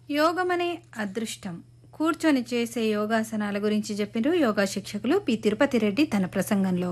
యోగమనే అదృష్టం కూర్చొని చేసే యోగాసనాల గురించి చెప్పిన యోగా శిక్షకులు పి తిరుపతి రెడ్డి తన ప్రసంగంలో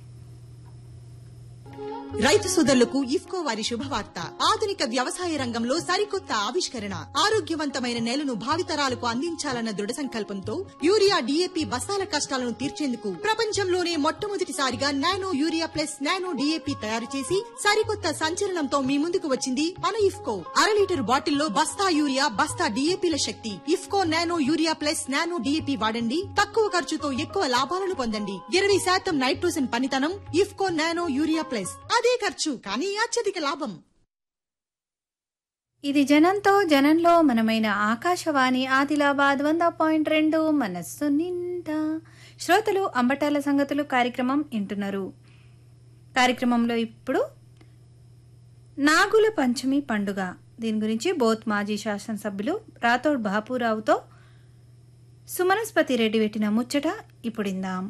రైతు సోదరులకు ఇఫ్కో వారి శుభవార్త ఆధునిక వ్యవసాయ రంగంలో సరికొత్త ఆవిష్కరణ ఆరోగ్యవంతమైన నేలను భావితరాలకు అందించాలన్న దృఢ సంకల్పంతో యూరియా డీఏపీ బస్తాల కష్టాలను తీర్చేందుకు ప్రపంచంలోనే మొట్టమొదటిసారిగా nano urea plus nano DAP తయారు చేసి సరికొత్త సంచలనంతో మీ ముందుకు వచ్చింది మన ఇఫ్కో అర లీటర్ బాటిల్లో బస్తా యూరియా బస్తా డీఏపీల శక్తి IFFCO nano urea plus nano DAP వాడండి తక్కువ ఖర్చుతో ఎక్కువ లాభాలను పొందండి ఇరవై శాతం నైట్రోజన్ పనితనం ఇఫ్కో నానో యూరియా ప్లస్ అదే ఖర్చు కానీ అత్యధిక లాభం ఇది జనంతో జనంలో మనమైన ఆకాశవాణి ఆదిలాబాద్ వంద పాయింట్ రెండు మనస్సు నిండా శ్రోతలు అంబటాల సంగతులు కార్యక్రమం వింటున్నారు కార్యక్రమంలో ఇప్పుడు నాగుల పంచమి పండుగ దీని గురించి బోత్ మాజీ శాసనసభ్యులు రాథోడ్ బాపురావుతో సుమనస్పతి రెడ్డి పెట్టిన ముచ్చట ఇప్పుడిందాం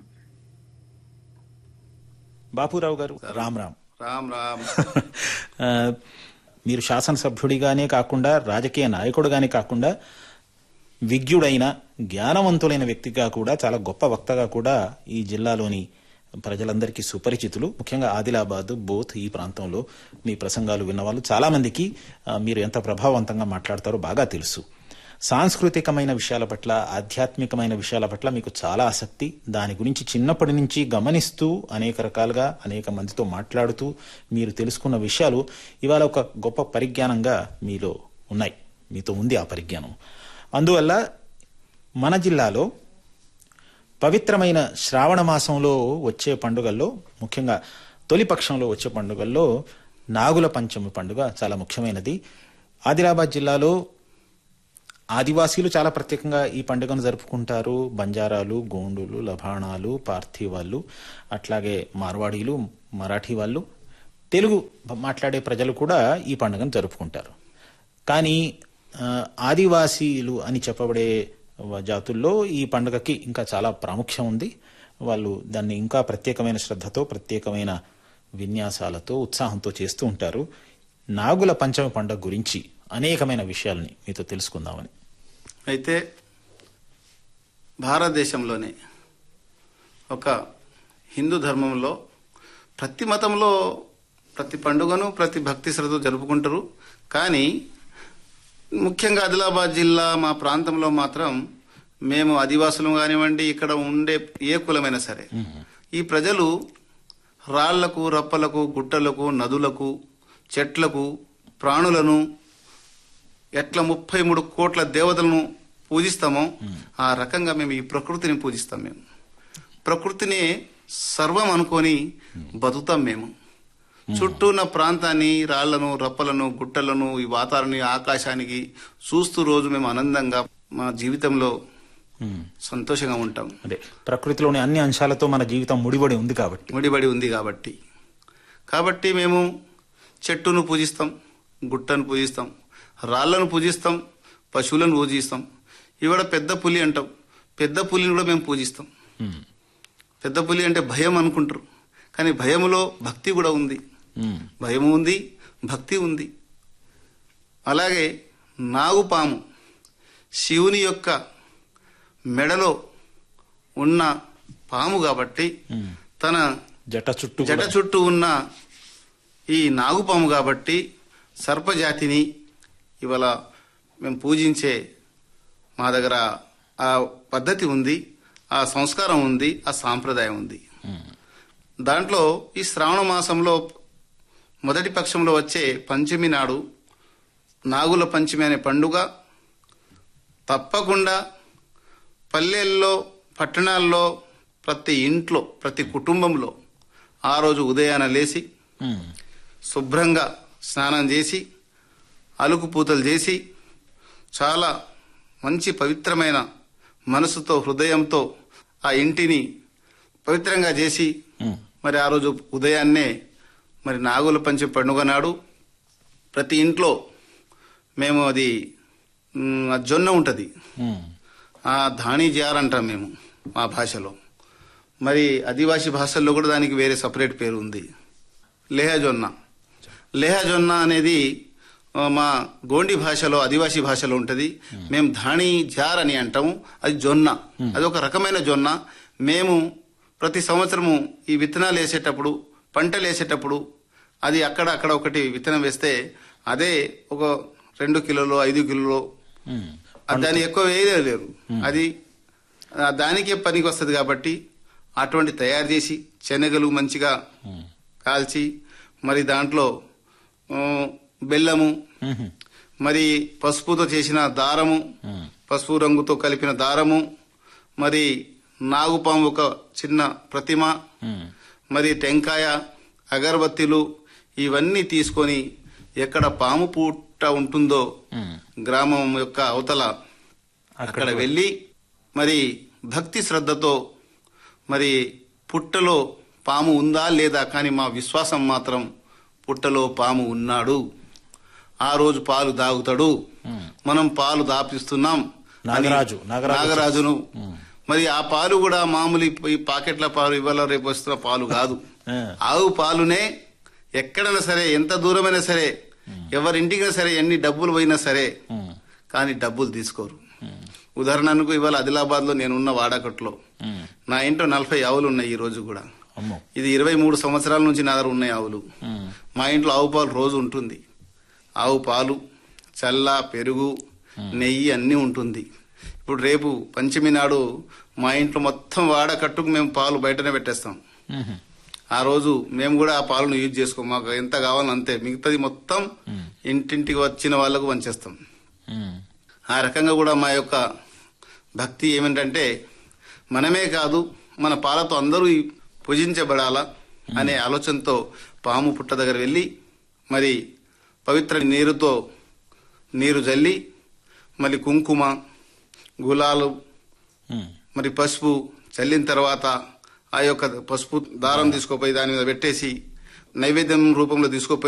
బాపురావు గారు రామ్ రామ్ రామ్ రామ్ ఆ, మీరు శాసనసభ్యుడిగానే కాకుండా రాజకీయ నాయకుడిగానే కాకుండా విజ్ఞుడైన జ్ఞానవంతులైన వ్యక్తిగా కూడా చాలా గొప్ప వక్తగా కూడా ఈ జిల్లాలోని ప్రజలందరికీ సుపరిచితులు ముఖ్యంగా ఆదిలాబాద్ బోత్ ఈ ప్రాంతంలో మీ ప్రసంగాలు విన్న వాళ్ళు చాలా మందికి ఆ, మీరు ఎంత ప్రభావవంతంగా మాట్లాడతారో బాగా తెలుసు సాంస్కృతికమైన విషయాల పట్ల ఆధ్యాత్మికమైన విషయాల పట్ల మీకు చాలా ఆసక్తి దాని గురించి చిన్నప్పటి నుంచి గమనిస్తూ అనేక రకాలుగా అనేక మందితో మాట్లాడుతూ మీరు తెలుసుకున్న విషయాలు ఇవాళ ఒక గొప్ప పరిజ్ఞానంగా మీలో ఉన్నాయి మీతో ఉంది ఆ పరిజ్ఞానం అందువల్ల మన జిల్లాలో పవిత్రమైన శ్రావణ మాసంలో వచ్చే పండుగల్లో ముఖ్యంగా తొలి పక్షంలో వచ్చే పండుగల్లో నాగుల పంచమి పండుగ చాలా ముఖ్యమైనది ఆదిలాబాద్ జిల్లాలో ఆదివాసీలు చాలా ప్రత్యేకంగా ఈ పండుగను జరుపుకుంటారు బంజారాలు గోండులు లభాణాలు పార్థివాళ్ళు అట్లాగే మార్వాడీలు మరాఠీ వాళ్ళు తెలుగు మాట్లాడే ప్రజలు కూడా ఈ పండుగను జరుపుకుంటారు కానీ ఆ, ఆదివాసీలు అని చెప్పబడే జాతుల్లో ఈ పండుగకి ఇంకా చాలా ప్రాముఖ్యం ఉంది వాళ్ళు దాన్ని ఇంకా ప్రత్యేకమైన శ్రద్ధతో ప్రత్యేకమైన విన్యాసాలతో ఉత్సాహంతో చేస్తూ ఉంటారు నాగుల పంచమి పండుగ గురించి అనేకమైన విషయాల్ని మీతో తెలుసుకుందామని అయితే భారతదేశంలోనే ఒక హిందూ ధర్మంలో ప్రతి మతంలో ప్రతి పండుగను ప్రతి భక్తి శ్రద్ధ జరుపుకుంటారు కానీ ముఖ్యంగా ఆదిలాబాద్ జిల్లా మా ప్రాంతంలో మాత్రం మేము ఆదివాసులు కానివ్వండి ఇక్కడ ఉండే ఏ కులమైనా సరే ఈ ప్రజలు రాళ్లకు రప్పలకు గుట్టలకు నదులకు చెట్లకు ప్రాణులను ఎట్లా ముప్పై మూడు కోట్ల దేవతలను పూజిస్తామో ఆ రకంగా మేము ఈ ప్రకృతిని పూజిస్తాం మేము ప్రకృతిని సర్వం అనుకొని బతుకుతాం మేము చుట్టూ ఉన్న ప్రాంతాన్ని రాళ్లను రప్పలను గుట్టలను ఈ వాతావరణాన్ని ఆకాశానికి చూస్తూ రోజు మేము ఆనందంగా మా జీవితంలో ఉమ్. సంతోషంగా ఉంటాం అదే ప్రకృతిలోని అన్ని అంశాలతో మన జీవితం ముడిపడి ఉంది కాబట్టి ముడిపడి ఉంది కాబట్టి కాబట్టి మేము చెట్టును పూజిస్తాం గుట్టను పూజిస్తాం రాళ్లను పూజిస్తాం పశువులను పూజిస్తాం ఇవాడ పెద్ద పులి అంటాం పెద్ద పులిని కూడా మేము పూజిస్తాం ఉమ్. పెద్ద పులి అంటే భయం అనుకుంటారు కానీ భయములో భక్తి కూడా ఉంది ఉమ్. భయము ఉంది భక్తి ఉంది అలాగే నాగుపాము శివుని యొక్క మెడలో ఉన్న పాము కాబట్టి ఉమ్. తన జట చుట్టూ జట కూడా- చుట్టూ ఉన్న ఈ నాగుపాము కాబట్టి సర్పజాతిని ఇవాళ మేము పూజించే మా దగ్గర ఆ పద్ధతి ఉంది ఆ సంస్కారం ఉంది ఆ సాంప్రదాయం ఉంది ఉమ్. దాంట్లో ఈ శ్రావణ మాసంలో మొదటి పక్షంలో వచ్చే పంచమి నాడు నాగుల పంచమి అనే పండుగ తప్పకుండా పల్లెల్లో పట్టణాల్లో ప్రతి ఇంట్లో ప్రతి కుటుంబంలో ఆ రోజు ఉదయాన లేచి ఉమ్. శుభ్రంగా స్నానం చేసి అలుకు పూతలు చేసి చాలా మంచి పవిత్రమైన మనసుతో హృదయంతో ఆ ఇంటిని పవిత్రంగా చేసి ఉమ్. మరి ఆ రోజు ఉదయాన్నే మరి నాగుల పంచమి పండుగ నాడు ప్రతి ఇంట్లో మేము అది మ్, ఆ జొన్న ఉంటుంది ఉమ్. ఆ ధాణి జార్ అంటాం మేము మా భాషలో మరి ఆదివాసీ భాషల్లో కూడా దానికి వేరే సపరేట్ పేరు ఉంది లేహజొన్న లేహజొన్న అనేది ఆ, మా గోండి భాషలో ఆదివాసీ భాషలో ఉంటది మేము ధాణి జార్ అని అంటాము అది జొన్న అది ఒక రకమైన జొన్న మేము ప్రతి సంవత్సరము ఈ విత్తనాలు వేసేటప్పుడు పంటలు వేసేటప్పుడు అది అక్కడ అక్కడ ఒకటి విత్తనం వేస్తే అదే ఒక రెండు కిలోలు ఐదు కిలోలు ఉమ్. అది దాన్ని ఎక్కువ వేయలేరు అది ఆ, దానికే పనికి వస్తుంది కాబట్టి అటువంటి తయారు చేసి శనగలు మంచిగా కాల్చి మరి దాంట్లో ఆ, బెల్లము ఉహు. మరి పసుపుతో చేసిన దారము పసుపు రంగుతో కలిపిన దారము మరి నాగుపాము ఒక చిన్న ప్రతిమ ఉమ్. మరి టెంకాయ అగరబత్తీలు ఇవన్నీ తీసుకొని ఎక్కడ పాము పూట ఉంటుందో ఉమ్. గ్రామం యొక్క అవతల అక్కడ వెళ్ళి మరి భక్తి శ్రద్ధతో మరి పుట్టలో పాము ఉందా లేదా కానీ మా విశ్వాసం మాత్రం పుట్టలో పాము ఉన్నాడు ఆ రోజు పాలు దాగుతాడు మనం పాలు దాపిస్తున్నాం అని నాగరాజు, నాగరాజు. నాగరాజును మరి ఆ పాలు కూడా మామూలు ఈ పాకెట్ల పాలు ఇవాళ రేపు వస్తున్న పాలు కాదు ఆ. ఆవు పాలునే ఎక్కడైనా సరే ఎంత దూరమైనా సరే ఎవరింటికైనా సరే ఎన్ని డబ్బులు పోయినా సరే ఉమ్. కానీ డబ్బులు తీసుకోరు ఉదాహరణకు ఇవాళ ఆదిలాబాద్ లో నేనున్న వాడకట్లో ఉమ్. నా ఇంట్లో నలభై ఆవులు ఉన్నాయి ఈ రోజు కూడా అమ్మో ఇది ఇరవై మూడు సంవత్సరాల నుంచి నా దగ్గర ఉన్నాయి ఆవులు ఉమ్. మా ఇంట్లో ఆవు పాలు రోజు ఉంటుంది ఆవు పాలు చల్ల పెరుగు నెయ్యి అన్నీ ఉంటుంది ఇప్పుడు రేపు పంచమి నాడు మా ఇంట్లో మొత్తం వాడకట్టుకు మేము పాలు బయటనే పెట్టేస్తాం ఉహు. ఆ రోజు మేము కూడా ఆ పాలను యూజ్ చేసుకోం మాకు ఎంత కావాలో అంతే మిగతాది మొత్తం ఇంటింటికి వచ్చిన వాళ్ళకు పంచేస్తాం ఉమ్. ఆ రకంగా కూడా మా యొక్క భక్తి ఏమిటంటే మనమే కాదు మన పాలతో అందరూ ఈ పూజించబడాలా అనే ఆలోచనతో పాము పుట్ట దగ్గర వెళ్ళి మరి పవిత్ర నీరుతో నీరు జల్లి మళ్ళీ కుంకుమ గులాలు ఉమ్. మరి పసుపు చల్లిన తర్వాత ఆ యొక్క పసుపు దారం తీసుకుపోయి దాని మీద పెట్టేసి నైవేద్యం రూపంలో తీసుకుపోయి